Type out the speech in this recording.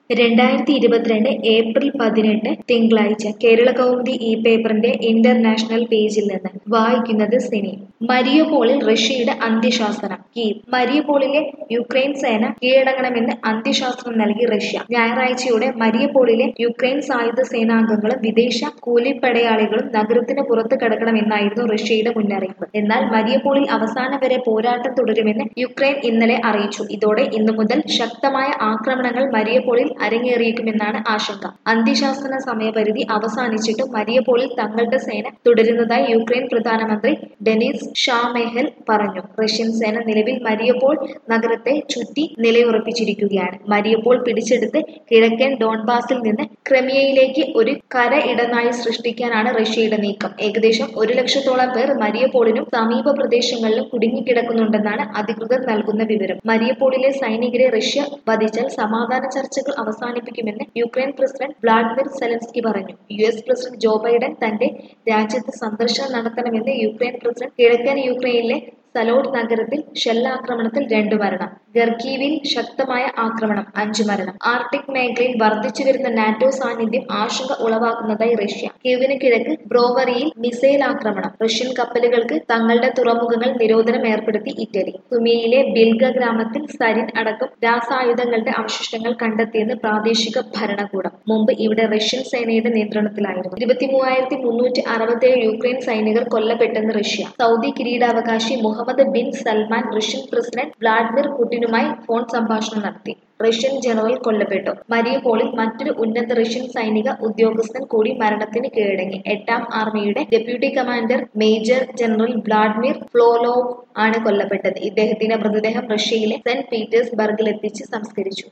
രണ്ടായിരത്തി ഇരുപത്തിരണ്ട് ഏപ്രിൽ പതിനെട്ട് തിങ്കളാഴ്ച കേരള കൗമുദി ഈ പേപ്പറിന്റെ ഇന്റർനാഷണൽ പേജിൽ നിന്ന് വായിക്കുന്നത് സിനി മരിയപോളിൽ റഷ്യയുടെ അന്ത്യശാസനം കീവ് മരിയപോളിലെ യുക്രൈൻ സേന കീഴടങ്ങണമെന്ന് അന്ത്യശാസനം നൽകി റഷ്യ ഞായറാഴ്ചയോടെ മരിയപോളിലെ യുക്രൈൻ സായുധ സേനാംഗങ്ങളും വിദേശ കൂലിപ്പടയാളികളും നഗരത്തിന് പുറത്ത് കടക്കണമെന്നായിരുന്നു റഷ്യയുടെ മുന്നറിയിപ്പ് എന്നാൽ മരിയപോളിൽ അവസാനം വരെ പോരാട്ടം തുടരുമെന്ന് യുക്രൈൻ ഇന്നലെ അറിയിച്ചു ഇതോടെ ഇന്നു മുതൽ ശക്തമായ ആക്രമണങ്ങൾ മരിയപോളിൽ അരങ്ങേറിയേക്കുമെന്നാണ് ആശങ്ക അന്ത്യശാസന സമയപരിധി അവസാനിച്ചിട്ടും മരിയപോളിൽ തങ്ങളുടെ സേന തുടരുന്നതായി യുക്രൈൻ പ്രധാനമന്ത്രി ഡെനിസ് ഷാമെഹൽ പറഞ്ഞു റഷ്യൻ സേന നിലവിൽ മരിയപോൾ നഗരത്തെ ചുറ്റി നിലയുറപ്പിച്ചിരിക്കുകയാണ് മരിയപോൾ പിടിച്ചെടുത്ത് കിഴക്കൻ ഡോൺബാസിൽ നിന്ന് ക്രമിയയിലേക്ക് ഒരു കര ഇടനാഴി സൃഷ്ടിക്കാനാണ് റഷ്യയുടെ നീക്കം ഏകദേശം ഒരു ലക്ഷത്തോളം പേർ മരിയപോളിനും സമീപ പ്രദേശങ്ങളിലും കുടുങ്ങിക്കിടക്കുന്നുണ്ടെന്നാണ് അധികൃതർ നൽകുന്ന വിവരം മരിയപോളിലെ സൈനികരെ റഷ്യ വധിച്ചാൽ സമാധാന ചർച്ചകൾ അവസാനിപ്പിക്കുമെന്ന് യുക്രൈൻ പ്രസിഡന്റ് വ്ളാഡിമിർ സെലൻസ്കി പറഞ്ഞു U S president Joe Biden തന്റെ രാജ്യത്ത് സന്ദർശനം നടത്തണമെന്ന് യുക്രൈൻ പ്രസിഡന്റ് കിഴക്കൻ യുക്രൈനിലെ സലോട്ട് നഗരത്തിൽ ഷെല്ലാക്രമണത്തിൽ രണ്ടു മരണം ഗർക്കീവിൽ ശക്തമായ ആക്രമണം അഞ്ചു മരണം ആർട്ടിക് മേഖലയിൽ വർദ്ധിച്ചു വരുന്ന നാറ്റോ സാന്നിധ്യം ആശങ്ക ഉളവാക്കുന്നതായി റഷ്യ കീവിന് കിഴക്ക് ബ്രോവറിയിൽ മിസൈൽ ആക്രമണം റഷ്യൻ കപ്പലുകൾക്ക് തങ്ങളുടെ തുറമുഖങ്ങൾ നിരോധനം ഏർപ്പെടുത്തി ഇറ്റലി സുമിയയിലെ ബിൽഗ ഗ്രാമത്തിൽ സരിൻ അടക്കം രാസായുധങ്ങളുടെ അവശിഷ്ടങ്ങൾ കണ്ടെത്തിയെന്ന് പ്രാദേശിക ഭരണകൂടം മുമ്പ് ഇവിടെ റഷ്യൻ സേനയുടെ നിയന്ത്രണത്തിലായിരുന്നു ഇരുപത്തിമൂവായിരത്തി മുന്നൂറ്റി അറുപത്തേഴ് യുക്രൈൻ സൈനികർ കൊല്ലപ്പെട്ടെന്ന് റഷ്യ സൗദി കിരീടാവകാശി Mohammed bin Salman Russian president Vladimir പുടിനുമായി ഫോൺ സംഭാഷണം നടത്തി റഷ്യൻ ജനറൽ കൊല്ലപ്പെട്ടു മരിയപോളിൽ മറ്റൊരു ഉന്നത റഷ്യൻ സൈനിക ഉദ്യോഗസ്ഥൻ കൂടി മരണത്തിന് കീഴടങ്ങി എട്ടാം ആർമിയുടെ deputy commander major general Vladimir Frolov ആണ് കൊല്ലപ്പെട്ടത് ഇദ്ദേഹത്തിന്റെ മൃതദേഹം റഷ്യയിലെ സെന്റ് പീറ്റേഴ്സ്ബർഗിലെത്തിച്ച് സംസ്കരിച്ചു